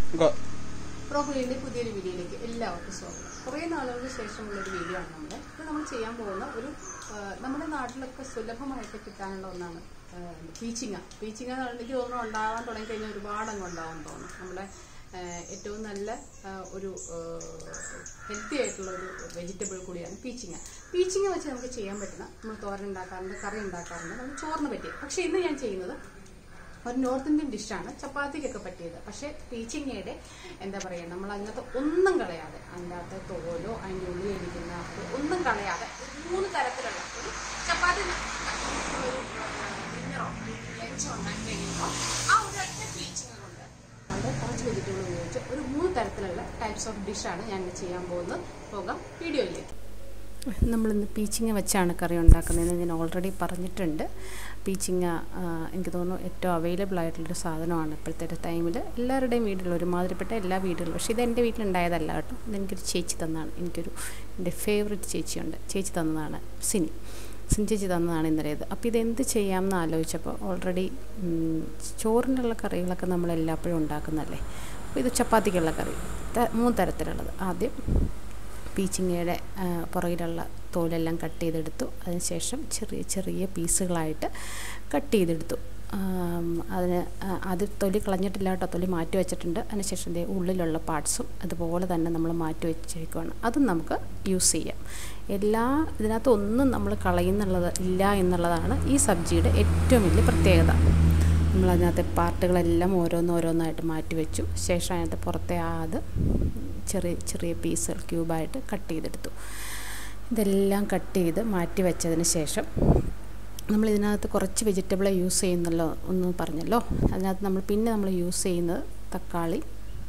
go പ്രോഗ്രീൻ്റെ പുതിയൊരു വീഡിയോയിലേക്ക് എല്ലാവർക്കും സ്വാഗതം കുറേ നാളുകൾക്ക് ശേഷമുള്ള ഒരു വീഡിയോ ആണ് നമ്മുടെ ഇത് നമ്മൾ ചെയ്യാൻ പോകുന്ന ഒരു ആ, നമ്മുടെ നാട്ടിലൊക്കെ സുലഭമായിട്ട് കിട്ടാനുള്ള ഒന്നാണ് പീച്ചിങ്ങ പീച്ചിങ്ങ എന്ന് പറഞ്ഞാൽ എനിക്ക് തോന്നുന്നു ഉണ്ടാവാൻ തുടങ്ങി കഴിഞ്ഞാൽ ഒരുപാട് അങ്ങ് ഉണ്ടാവാൻ തോന്നുന്നു നമ്മുടെ ആ, ഏറ്റവും നല്ല ആ, ഒരു ഹെൽത്തി ആയിട്ടുള്ള ഒരു വെജിറ്റബിൾ കൂടിയാണ് പീച്ചിങ്ങ പീച്ചിങ്ങ വെച്ച് നമുക്ക് ചെയ്യാൻ പറ്റുന്ന നമ്മൾ തോരൻ ഉണ്ടാക്കാറുണ്ട് കറി ഉണ്ടാക്കാറുണ്ട് നമ്മൾ ചോറിന് പറ്റിയ പക്ഷേ ഇന്ന് ഞാൻ ചെയ്യുന്നത് ഒരു നോർത്ത് ഇന്ത്യൻ ഡിഷാണ് ചപ്പാത്തിക്കൊക്കെ പറ്റിയത് പക്ഷേ പീച്ചിങ്ങയുടെ എന്താ പറയുക നമ്മൾ അതിനകത്ത് ഒന്നും കളയാതെ അതിൻ്റെ അകത്ത് തോലോ അതിൻ്റെ ഉള്ളിൽ ഇരിക്കുന്ന അത് ഒന്നും കളയാതെ ഒരു മൂന്ന് തരത്തിലുള്ള ഒരു ചപ്പാത്തി ഒരു ഡിന്നറോ ലഞ്ചോ ഉണ്ടാക്കി കഴിയുമ്പോൾ ആ ഒരു ഒറ്റ പീച്ചിങ് കൊണ്ട് അവിടെ കുറച്ച് വെജിറ്റബിൾ ഉപയോഗിച്ച് ഒരു മൂന്ന് തരത്തിലുള്ള ടൈപ്സ് ഓഫ് ഡിഷാണ് ഞാൻ ഇന്ന് ചെയ്യാൻ പോകുന്നത് പോകാം വീഡിയോയിലേക്ക് നമ്മളിന്ന് പീച്ചിങ്ങ വെച്ചാണ് കറി ഉണ്ടാക്കുന്നതെന്ന് ഞാൻ ഓൾറെഡി പറഞ്ഞിട്ടുണ്ട് പീച്ചിങ്ങ ആ, എനിക്ക് തോന്നുന്നു ഏറ്റവും അവൈലബിൾ ആയിട്ടുള്ളൊരു സാധനമാണ് ഇപ്പോഴത്തെ ടൈമിൽ എല്ലാവരുടെയും വീട്ടിൽ ഒരുമാതിരിപ്പെട്ട എല്ലാ വീടുകളിലും പക്ഷേ ഇത് എൻ്റെ വീട്ടിലുണ്ടായതല്ല കേട്ടോ ഇതെനിക്കൊരു ചേച്ചി തന്നതാണ് എനിക്കൊരു എൻ്റെ ഫേവററ്റ് ചേച്ചിയുണ്ട് ചേച്ചി തന്നതാണ് സിനി സിനി ചേച്ചി തന്നതാണ് ഇന്നലെ ഇത് അപ്പോൾ ഇതെന്ത് ചെയ്യാമെന്ന് ആലോചിച്ചപ്പോൾ ഓൾറെഡി ചോറിനുള്ള കറികളൊക്കെ നമ്മൾ എല്ലാപ്പോഴും ഉണ്ടാക്കുന്നതല്ലേ അപ്പോൾ ഇത് ചപ്പാത്തിക്കുള്ള കറി ത- മൂന്ന് തരത്തിലുള്ളത് ആദ്യം പീച്ചിങ്ങയുടെ ആ, പുറകിലുള്ള തോലെല്ലാം കട്ട് ചെയ്തെടുത്തു അതിനുശേഷം ചെറിയ ചെറിയ പീസുകളായിട്ട് കട്ട് ചെയ്തെടുത്തു ആം, അതിന് ആ, അത് തൊലി കളഞ്ഞിട്ടില്ല കേട്ടോ തൊലി മാറ്റി വെച്ചിട്ടുണ്ട് അതിനുശേഷം ദേ ഉള്ളിലുള്ള പാർട്സും അതുപോലെ തന്നെ നമ്മൾ മാറ്റി വെച്ചേക്കുവാണ് അതും നമുക്ക് യൂസ് ചെയ്യാം എല്ലാ ഇതിനകത്ത് ഒന്നും നമ്മൾ കളയുന്നുള്ളത് ഇല്ല എന്നുള്ളതാണ് ഈ സബ്ജിയുടെ ഏറ്റവും വലിയ പ്രത്യേകത നമ്മളതിനകത്തെ പാർട്ടുകളെല്ലാം ഓരോന്നോരോന്നായിട്ട് മാറ്റി വെച്ചു ശേഷം അതിനകത്ത് പുറത്തെ ആ അത് ചെറിയ ചെറിയ പീസുകൾ ക്യൂബായിട്ട് കട്ട് ചെയ്തെടുത്തു ഇതെല്ലാം കട്ട് ചെയ്ത് മാറ്റി വെച്ചതിന് ശേഷം നമ്മൾ ഇതിനകത്ത് കുറച്ച് വെജിറ്റബിൾ യൂസ് ചെയ്യുന്നല്ലോ ഒന്ന് പറഞ്ഞല്ലോ അതിനകത്ത് നമ്മൾ പിന്നെ നമ്മൾ യൂസ് ചെയ്യുന്നത് തക്കാളി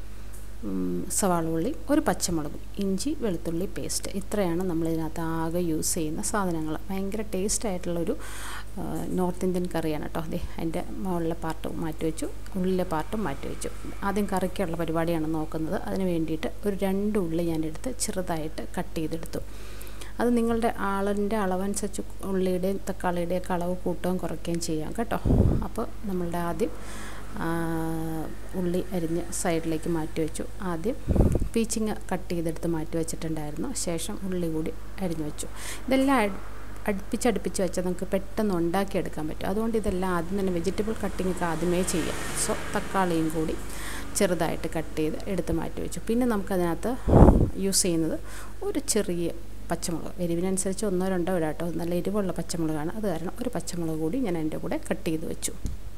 ഉം, സവാള ഉള്ളി ഒരു പച്ചമുളകും ഇഞ്ചി വെളുത്തുള്ളി പേസ്റ്റ് ഇത്രയാണ് നമ്മൾ ഇതിനകത്ത് ആകെ യൂസ് ചെയ്യുന്ന സാധനങ്ങൾ ഭയങ്കര ടേസ്റ്റ് ആയിട്ടുള്ളൊരു ആ, നോർത്ത് ഇന്ത്യൻ കറിയാണ് കേട്ടോ അതെ അതിൻ്റെ മുകളിലെ പാർട്ട് മാറ്റി വെച്ചു ഉള്ളിലെ പാർട്ടും മാറ്റി വെച്ചു ആദ്യം കറിക്കുള്ള പരിപാടിയാണ് നോക്കുന്നത് അതിന് വേണ്ടിയിട്ട് ഒരു രണ്ട് ഉള്ളി ഞാൻ എടുത്ത് ചെറുതായിട്ട് കട്ട് ചെയ്തെടുത്തു അത് നിങ്ങളുടെ ആളിൻ്റെ അളവനുസരിച്ച് ഉള്ളിയുടെയും തക്കാളിയുടെയും ഒക്കെ അളവ് കൂട്ടുകയും കുറയ്ക്കുകയും ചെയ്യാം കേട്ടോ അപ്പോൾ നമ്മളുടെ ആദ്യം ആ, ഉള്ളി അരിഞ്ഞ് സൈഡിലേക്ക് മാറ്റി വെച്ചു ആദ്യം പീച്ചിങ് കട്ട് ചെയ്തെടുത്ത് മാറ്റി വെച്ചിട്ടുണ്ടായിരുന്നു ശേഷം ഉള്ളി കൂടി അരിഞ്ഞു വെച്ചു ഇതെല്ലാം അട്- അടുപ്പിച്ചടുപ്പിച്ച് വെച്ചാൽ നമുക്ക് പെട്ടെന്ന് ഉണ്ടാക്കിയെടുക്കാൻ പറ്റും അതുകൊണ്ട് ഇതെല്ലാം ആദ്യം തന്നെ വെജിറ്റബിൾ കട്ടിംഗ് ഒക്കെ ആദ്യമേ ചെയ്യാം സോ തക്കാളിയും കൂടി ചെറുതായിട്ട് കട്ട് ചെയ്ത് എടുത്ത് മാറ്റി വെച്ചു പിന്നെ നമുക്കതിനകത്ത് യൂസ് ചെയ്യുന്നത് ഒരു ചെറിയ പച്ചമുളക് എരിവിനനുസരിച്ച് ഒന്നോ രണ്ടോ ഇടാം കേട്ടോ നല്ല എരിവുള്ള പച്ചമുളകാണ് അത് കാരണം ഒരു പച്ചമുളക് കൂടി ഞാൻ അതിൻ്റെ കൂടെ കട്ട് ചെയ്ത് വെച്ചു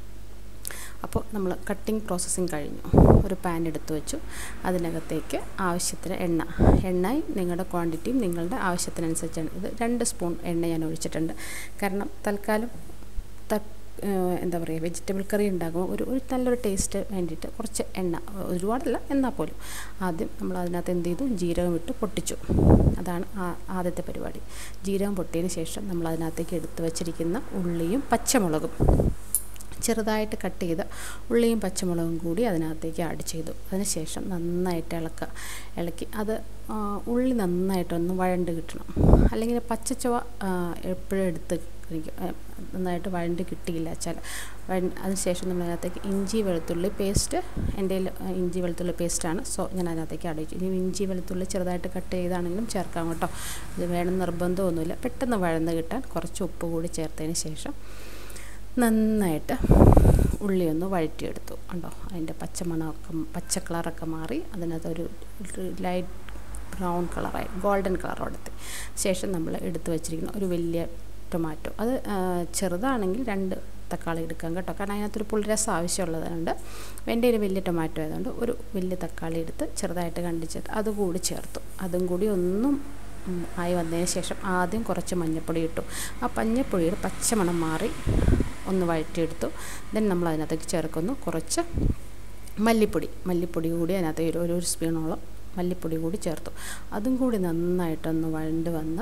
അപ്പോൾ നമ്മൾ കട്ടിങ് പ്രോസസ്സിങ് കഴിഞ്ഞു ഒരു പാൻ എടുത്ത് വെച്ചു അതിനകത്തേക്ക് ആവശ്യത്തിന് എണ്ണ എണ്ണ നിങ്ങളുടെ ക്വാണ്ടിറ്റിയും നിങ്ങളുടെ ആവശ്യത്തിനനുസരിച്ചാണ് ഇത് രണ്ട് സ്പൂൺ എണ്ണ ഞാൻ ഒഴിച്ചിട്ടുണ്ട് കാരണം തൽക്കാലം ത ഏഹ് എന്താ പറയുക വെജിറ്റബിൾ കറി ഉണ്ടാകുമ്പോൾ ഒരു ഒരു നല്ലൊരു ടേസ്റ്റ് വേണ്ടിയിട്ട് കുറച്ച് എണ്ണ ഒരുപാടല്ല എന്നാൽ പോലും ആദ്യം നമ്മൾ അതിനകത്ത് എന്ത് ചെയ്തു ജീരകം ഇട്ട് പൊട്ടിച്ചു അതാണ് ആ- ആദ്യത്തെ പരിപാടി ജീരകം പൊട്ടിയതിന് ശേഷം നമ്മൾ അതിനകത്തേക്ക് എടുത്ത് വച്ചിരിക്കുന്ന ഉള്ളിയും പച്ചമുളകും ചെറുതായിട്ട് കട്ട് ചെയ്ത ഉള്ളിയും പച്ചമുളകും കൂടി അതിനകത്തേക്ക് ആഡ് ചെയ്തു അതിനുശേഷം നന്നായിട്ട് ഇളക്കുക ഇളക്കി അത് ആ, ഉള്ളി നന്നായിട്ടൊന്ന് വഴണ്ട് കിട്ടണം അല്ലെങ്കിൽ പച്ചച്ചുവ എപ്പോഴും എടുത്ത് എനിക്ക് നന്നായിട്ട് വഴണ്ട് കിട്ടിയില്ല വെച്ചാൽ വഴ അതിനുശേഷം നമ്മൾ അതിനകത്തേക്ക് ഇഞ്ചി വെളുത്തുള്ളി പേസ്റ്റ് എൻ്റെ കയ്യിൽ, ആ, ഇഞ്ചി വെളുത്തുള്ളി പേസ്റ്റാണ് സോ ഞാൻ അതിനകത്തേക്ക് ആഡ് ചെയ്തു ഇനി ഇഞ്ചി വെളുത്തുള്ളി ചെറുതായിട്ട് കട്ട് ചെയ്താണെങ്കിലും ചേർക്കാം കേട്ടോ ഇത് വേണം നിർബന്ധമൊന്നുമില്ല പെട്ടെന്ന് വഴന്ന് കിട്ടാൻ കുറച്ച് ഉപ്പ് കൂടി ചേർത്തതിന് ശേഷം നന്നായിട്ട് ഉള്ളി ഒന്ന് വഴറ്റിയെടുത്തു കണ്ടോ അതിൻ്റെ പച്ചമണമൊക്കെ പച്ച കളറൊക്കെ മാറി അതിനകത്തൊരു ലൈറ്റ് ബ്രൗൺ കളറായി ഗോൾഡൻ കളറോടത്തി ശേഷം നമ്മൾ എടുത്തു വച്ചിരിക്കുന്ന ഒരു വലിയ ടൊമാറ്റോ അത് ആ, ചെറുതാണെങ്കിൽ രണ്ട് തക്കാളി എടുക്കാം കേട്ടോ കാരണം അതിനകത്തൊരു പുളിരസം ആവശ്യമുള്ളതുകൊണ്ട് എൻ്റെ ഒരു വലിയ ടൊമാറ്റോ ആയതുകൊണ്ട് ഒരു വലിയ തക്കാളി എടുത്ത് ചെറുതായിട്ട് കണ്ടിച്ചിട്ട് അതുകൂടി ചേർത്തു അതും കൂടി ഒന്നും ഉം, ആയി വന്നതിന് ശേഷം ആദ്യം കുറച്ച് മഞ്ഞൾപ്പൊടി ഇട്ടു ആ മഞ്ഞൾപ്പൊടിയുടെ പച്ചമണം മാറി ഒന്ന് വഴറ്റിയെടുത്തു ദെൻ നമ്മൾ അതിനകത്തേക്ക് ചേർക്കുന്നു കുറച്ച് മല്ലിപ്പൊടി മല്ലിപ്പൊടി കൂടി അതിനകത്ത് ഒരു ഒരു സ്പൂണോളം മല്ലിപ്പൊടി കൂടി ചേർത്തു അതും കൂടി നന്നായിട്ടൊന്ന് വഴണ്ട് വന്ന്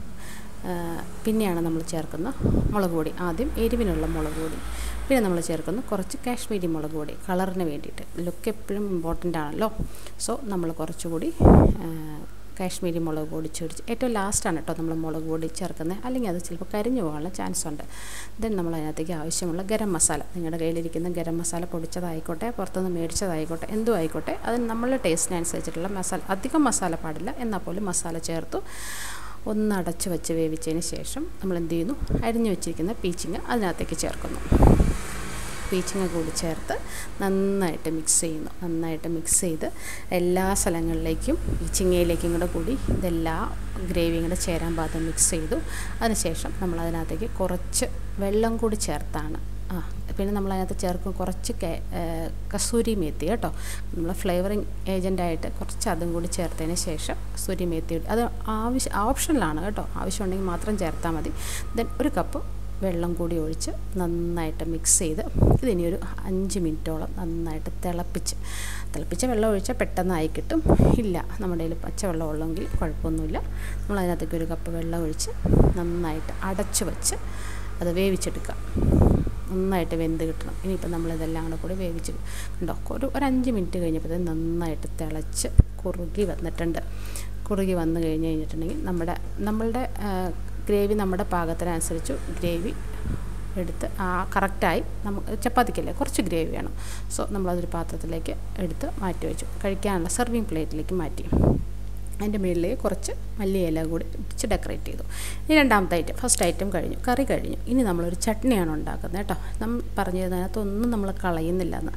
ആ, പിന്നെയാണ് നമ്മൾ ചേർക്കുന്ന മുളക് പൊടി ആദ്യം എരിവിനുള്ള മുളക് പൊടി പിന്നെ നമ്മൾ ചേർക്കുന്നു കുറച്ച് കാശ്മീരി മുളക് പൊടി കളറിന് വേണ്ടിയിട്ട് ലുക്ക് എപ്പോഴും ഇമ്പോർട്ടൻ്റ് ആണല്ലോ സോ നമ്മൾ കുറച്ചുകൂടി ആ, കാശ്മീരി മുളക് പൊടി ചൊരിച്ച് ഏറ്റവും ലാസ്റ്റാണ് കേട്ടോ നമ്മൾ മുളക് പൊടി ചേർക്കുന്നത് അല്ലെങ്കിൽ അത് ചിലപ്പോൾ കരിഞ്ഞു പോകാനുള്ള ചാൻസ് ഉണ്ട് ദെൻ നമ്മൾ അതിനകത്തേക്ക് ആവശ്യമുള്ള ഗരം മസാല നിങ്ങളുടെ കയ്യിലിരിക്കുന്ന ഗരം മസാല പൊടിച്ചതായിക്കോട്ടെ പുറത്തുനിന്ന് മേടിച്ചതായിക്കോട്ടെ എന്തും ആയിക്കോട്ടെ അത് നമ്മളുടെ ടേസ്റ്റിനനുസരിച്ചിട്ടുള്ള മസാല അധികം മസാല പാടില്ല എന്നാൽ പോലും മസാല ചേർത്തു ഒന്ന് അടച്ച് വെച്ച് വേവിച്ചതിന് ശേഷം നമ്മൾ എന്ത് ചെയ്യുന്നു അരിഞ്ഞു വെച്ചിരിക്കുന്ന പീച്ചിങ്ങ അതിനകത്തേക്ക് ചേർക്കുന്നു പീച്ചിങ്ങ കൂടി ചേർത്ത് നന്നായിട്ട് മിക്സ് ചെയ്യുന്നു നന്നായിട്ട് മിക്സ് ചെയ്ത് എല്ലാ സ്ഥലങ്ങളിലേക്കും ഈ ചിങ്ങയിലേക്കും കൂടെ കൂടി ഇതെല്ലാ ഗ്രേവിയും കൂടെ ചേരാൻ പാകത്ത് മിക്സ് ചെയ്തു അതിനുശേഷം നമ്മൾ അതിനകത്തേക്ക് കുറച്ച് വെള്ളം കൂടി ചേർത്താണ് ആ പിന്നെ നമ്മൾ അതിനകത്ത് ചേർക്കും കുറച്ച് കസൂരി മേത്തി കേട്ടോ നമ്മൾ ഫ്ലേവറിങ് ഏജൻ്റായിട്ട് കുറച്ച് അതും കൂടി ചേർത്തതിന് ശേഷം കസൂരി മേത്തി അത് ആവശ്യം ഓപ്ഷനിലാണ് കേട്ടോ ആവശ്യമുണ്ടെങ്കിൽ മാത്രം ചേർത്താൽ മതി ദെൻ ഒരു കപ്പ് വെള്ളം കൂടി ഒഴിച്ച് നന്നായിട്ട് മിക്സ് ചെയ്ത് ഇതിനി ഒരു അഞ്ച് മിനിറ്റോളം നന്നായിട്ട് തിളപ്പിച്ച് തിളപ്പിച്ച വെള്ളം ഒഴിച്ചാൽ പെട്ടെന്ന് ആയി കിട്ടും ഇല്ല നമ്മുടെ കയ്യിൽ പച്ചവെള്ളം ഉള്ളെങ്കിൽ കുഴപ്പമൊന്നുമില്ല നമ്മൾ അതിനകത്തേക്ക് ഒരു കപ്പ് വെള്ളം ഒഴിച്ച് നന്നായിട്ട് അടച്ചു വെച്ച് അത് വേവിച്ചെടുക്കുക നന്നായിട്ട് വെന്ത് കിട്ടണം ഇനിയിപ്പോൾ നമ്മളിതെല്ലാം കൂടെ കൂടി വേവിച്ച് ഉണ്ടോ ഒരു ഒരു അഞ്ച് മിനിറ്റ് കഴിഞ്ഞപ്പോൾ നന്നായിട്ട് തിളച്ച് കുറുകി വന്നിട്ടുണ്ട് കുറുകി വന്നു കഴിഞ്ഞ് കഴിഞ്ഞിട്ടുണ്ടെങ്കിൽ നമ്മുടെ നമ്മളുടെ ഗ്രേവി നമ്മുടെ പാകത്തിനനുസരിച്ച് ഗ്രേവി എടുത്ത് ആ കറക്റ്റായി നമുക്ക് ചപ്പാത്തിക്കല്ലേ കുറച്ച് ഗ്രേവി വേണം സോ നമ്മളതൊരു പാത്രത്തിലേക്ക് എടുത്ത് മാറ്റി വെച്ചു കഴിക്കാനുള്ള സെർവിങ് പ്ലേറ്റിലേക്ക് മാറ്റി അതിൻ്റെ മുകളിലേക്ക് കുറച്ച് മല്ലിയില കൂടി വെച്ച് ഡെക്കറേറ്റ് ചെയ്തു ഇനി രണ്ടാമത്തെ ഐറ്റം ഫസ്റ്റ് ഐറ്റം കഴിഞ്ഞു കറി കഴിഞ്ഞു ഇനി നമ്മളൊരു ചട്നിയാണ് ഉണ്ടാക്കുന്നത് കേട്ടോ നമ്മൾ പറഞ്ഞതിനകത്തൊന്നും നമ്മൾ കളയുന്നില്ല എന്ന്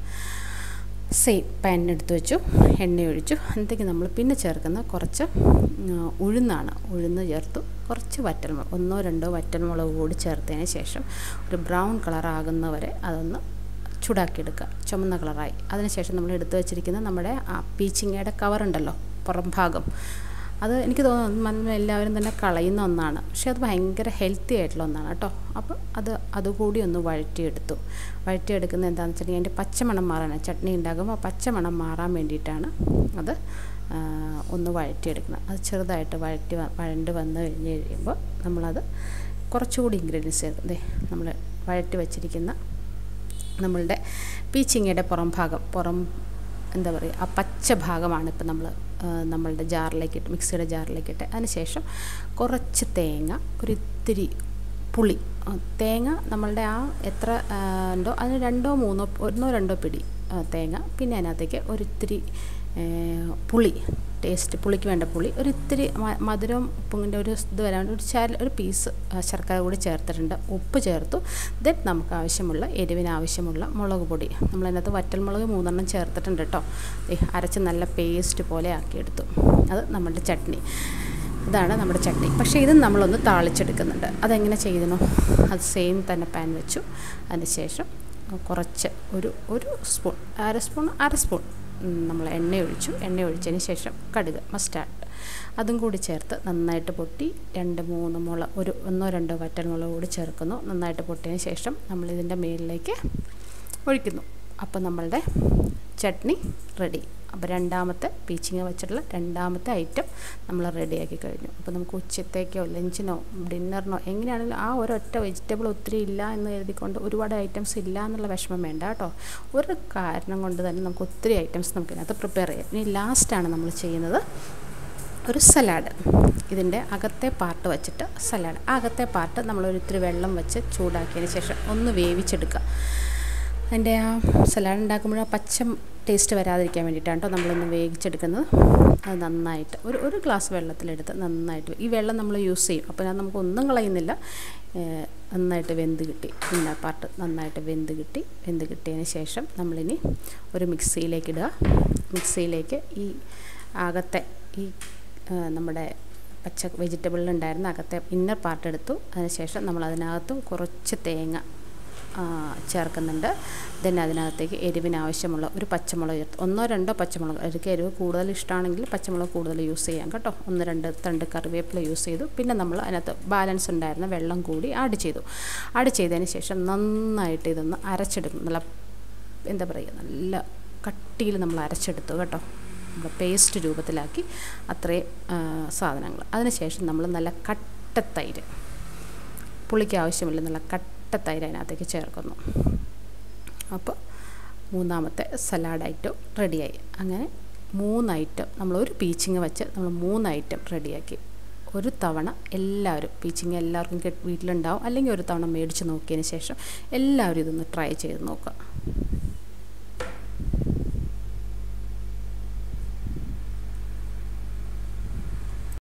സെയിം പാനിനെടുത്ത് വെച്ചു എണ്ണ ഒഴിച്ചു അതിലേക്ക് നമ്മൾ പിന്നെ ചേർക്കുന്ന കുറച്ച് ഉഴുന്നാണ് ഉഴുന്ന് ചേർത്തു കുറച്ച് വറ്റൽമുളക് ഒന്നോ രണ്ടോ വറ്റൽമുളക് കൂടി ചേർത്തതിന് ശേഷം ഒരു ബ്രൗൺ കളർ ആകുന്നവരെ അതൊന്ന് ചൂടാക്കിയെടുക്കുക ചുമന്ന കളറായി അതിനുശേഷം നമ്മൾ എടുത്തു വെച്ചിരിക്കുന്ന നമ്മുടെ ആ പീച്ചിങ്ങയുടെ കവറുണ്ടല്ലോ പുറം ഭാഗം അത് എനിക്ക് തോന്നുന്നു എല്ലാവരും തന്നെ കളയുന്ന ഒന്നാണ് പക്ഷെ അത് ഭയങ്കര ഹെൽത്തി ആയിട്ടുള്ള ഒന്നാണ് കേട്ടോ അപ്പോൾ അത് അതുകൂടി ഒന്ന് വഴറ്റിയെടുത്തു വഴറ്റിയെടുക്കുന്നത് എന്താണെന്ന് വെച്ചിട്ടുണ്ടെങ്കിൽ അതിൻ്റെ പച്ചമണം മാറാൻ ചട്നി ഉണ്ടാകുമ്പോൾ പച്ചമണം മാറാൻ വേണ്ടിയിട്ടാണ് അത് ഒന്ന് വഴറ്റിയെടുക്കുന്നത് അത് ചെറുതായിട്ട് വഴറ്റി വഴണ്ട് വന്ന് കഴിഞ്ഞ് കഴിയുമ്പോൾ നമ്മളത് കുറച്ചുകൂടി ഇൻഗ്രീഡിയൻസ് ചേർക്കും ദേ നമ്മൾ വഴറ്റി വച്ചിരിക്കുന്ന നമ്മളുടെ പീച്ചിങ്ങയുടെ പുറം ഭാഗം പുറം എന്താ പറയുക ആ പച്ച ഭാഗമാണ് ഇപ്പം നമ്മൾ നമ്മളുടെ ജാറിലേക്ക് ഇട്ട് മിക്സിയുടെ ജാറിലേക്ക് ഇട്ട് അതിനുശേഷം കുറച്ച് തേങ്ങ ഒരു ഇത്തിരി പുളി തേങ്ങ നമ്മളുടെ ആ എത്ര ഉണ്ടോ അതിന് രണ്ടോ മൂന്നോ ഒന്നോ രണ്ടോ പിടി തേങ്ങ പിന്നെ അതിനകത്തേക്ക് ഒരിത്തിരി പുളി ടേസ്റ്റ് പുളിക്ക് വേണ്ട പുളി ഒരു ഇത്തിരി മധുരവും ഉപ്പിൻ്റെ ഒരു ഇത് വരാൻ ഒരു ചാര ഒരു പീസ് ശർക്കര കൂടി ചേർത്തിട്ടുണ്ട് ഉപ്പ് ചേർത്തു ദെൻ നമുക്ക് ആവശ്യമുള്ള എരിവിന് ആവശ്യമുള്ള മുളക് പൊടി നമ്മളതിനകത്ത് വറ്റൽമുളക് മൂന്നെണ്ണം ചേർത്തിട്ടുണ്ട് കേട്ടോ അരച്ച് നല്ല പേസ്റ്റ് പോലെ ആക്കിയെടുത്തു അത് നമ്മുടെ ചട്നി ഇതാണ് നമ്മുടെ ചട്നി പക്ഷേ ഇത് നമ്മളൊന്ന് താളിച്ചെടുക്കുന്നുണ്ട് അതെങ്ങനെ ചെയ്തണോ അത് സെയിം തന്നെ പാൻ വെച്ചു അതിന് ശേഷം കുറച്ച് ഒരു ഒരു സ്പൂൺ അര സ്പൂൺ അര സ്പൂൺ നമ്മൾ എണ്ണ ഒഴിച്ചു എണ്ണ ഒഴിച്ചതിന് ശേഷം കടുക് മസ്റ്റാർഡ് അതും കൂടി ചേർത്ത് നന്നായിട്ട് പൊട്ടി രണ്ട് മൂന്ന് മുള ഒരു ഒന്നോ രണ്ടോ വറ്റൽമുളക് കൂടി ചേർക്കുന്നു നന്നായിട്ട് പൊട്ടിയതിന് ശേഷം നമ്മളിതിൻ്റെ മേലിലേക്ക് ഒഴിക്കുന്നു അപ്പോൾ നമ്മളുടെ ചട്നി റെഡി അപ്പോൾ രണ്ടാമത്തെ പീച്ചിങ്ങ വെച്ചിട്ടുള്ള രണ്ടാമത്തെ ഐറ്റം നമ്മൾ റെഡിയാക്കി കഴിഞ്ഞു അപ്പോൾ നമുക്ക് ഉച്ചത്തേക്കോ ലഞ്ചിനോ ഡിന്നറിനോ എങ്ങനെയാണെങ്കിലും ആ ഒരൊറ്റ വെജിറ്റബിൾ ഒത്തിരി ഇല്ല എന്ന് എഴുതിക്കൊണ്ട് ഒരുപാട് ഐറ്റംസ് ഇല്ല എന്നുള്ള വിഷമം വേണ്ട കേട്ടോ ഒരു കാരണം കൊണ്ട് തന്നെ നമുക്ക് ഒത്തിരി ഐറ്റംസ് നമുക്കിതിനകത്ത് പ്രിപ്പയർ ചെയ്യാം ഇനി ലാസ്റ്റാണ് നമ്മൾ ചെയ്യുന്നത് ഒരു സലാഡ് ഇതിൻ്റെ അകത്തെ പാർട്ട് വെച്ചിട്ട് സലാഡ് ആ അകത്തെ പാർട്ട് നമ്മൾ ഒരിത്തിരി വെള്ളം വെച്ച് ചൂടാക്കിയതിന് ശേഷം ഒന്ന് വേവിച്ചെടുക്കുക അതിൻ്റെ ആ സലാഡ് ഉണ്ടാക്കുമ്പോൾ ആ പച്ച ടേസ്റ്റ് വരാതിരിക്കാൻ വേണ്ടിയിട്ടാണ് കേട്ടോ നമ്മളൊന്ന് വേവിച്ചെടുക്കുന്നത് അത് നന്നായിട്ട് ഒരു ഒരു ഗ്ലാസ് വെള്ളത്തിലെടുത്ത് നന്നായിട്ട് ഈ വെള്ളം നമ്മൾ യൂസ് ചെയ്യും അപ്പോൾ ഞാൻ നമുക്കൊന്നും കളയുന്നില്ല നന്നായിട്ട് വെന്ത് കിട്ടി പിന്നെ പാർട്ട് നന്നായിട്ട് വെന്ത് കിട്ടി വെന്ത് കിട്ടിയതിന് ശേഷം നമ്മളിനി ഒരു മിക്സിയിലേക്ക് ഇടുക മിക്സിയിലേക്ക് ഈ അകത്തെ ഈ നമ്മുടെ പച്ച വെജിറ്റബിളിലുണ്ടായിരുന്ന അകത്തെ ഇന്നർ പാർട്ട് എടുത്തു അതിനുശേഷം നമ്മൾ അതിനകത്ത് കുറച്ച് തേങ്ങ ചേർക്കുന്നുണ്ട് ദെൻ അതിനകത്തേക്ക് എരിവിന് ആവശ്യമുള്ള ഒരു പച്ചമുളക് ചേർത്ത് ഒന്നോ രണ്ടോ പച്ചമുളക് എനിക്ക് എരിവ് കൂടുതൽ ഇഷ്ടമാണെങ്കിൽ പച്ചമുളക് കൂടുതൽ യൂസ് ചെയ്യാം കേട്ടോ ഒന്ന് രണ്ട് തണ്ട് കറിവേപ്പില യൂസ് ചെയ്തു പിന്നെ നമ്മൾ അതിനകത്ത് ബാലൻസ് ഉണ്ടായിരുന്ന വെള്ളം കൂടി ആഡ് ചെയ്തു ആഡ് ചെയ്തതിന് ശേഷം നന്നായിട്ട് ഇതൊന്ന് അരച്ചെടുക്കും നല്ല എന്താ പറയുക നല്ല കട്ടിയിൽ നമ്മൾ അരച്ചെടുത്തു കേട്ടോ നമ്മൾ പേസ്റ്റ് രൂപത്തിലാക്കി അത്രയും സാധനങ്ങൾ അതിനുശേഷം നമ്മൾ നല്ല കട്ടത്തൈര് പുളിക്ക് ആവശ്യമില്ല നല്ല കട്ടത്തൈര് അതിനകത്തേക്ക് ചേർക്കുന്നു അപ്പോൾ മൂന്നാമത്തെ സലാഡ് ഐറ്റം റെഡിയായി അങ്ങനെ മൂന്ന് ഐറ്റം നമ്മൾ ഒരു പീച്ചിങ് വെച്ച് നമ്മൾ മൂന്ന് ഐറ്റം റെഡിയാക്കി ഒരു തവണ എല്ലാവരും പീച്ചിങ് എല്ലാവർക്കും കെ- വീട്ടിലുണ്ടാവും അല്ലെങ്കിൽ ഒരു തവണ മേടിച്ച് നോക്കിയതിന് ശേഷം എല്ലാവരും ഇതൊന്ന് ട്രൈ ചെയ്ത് നോക്കുക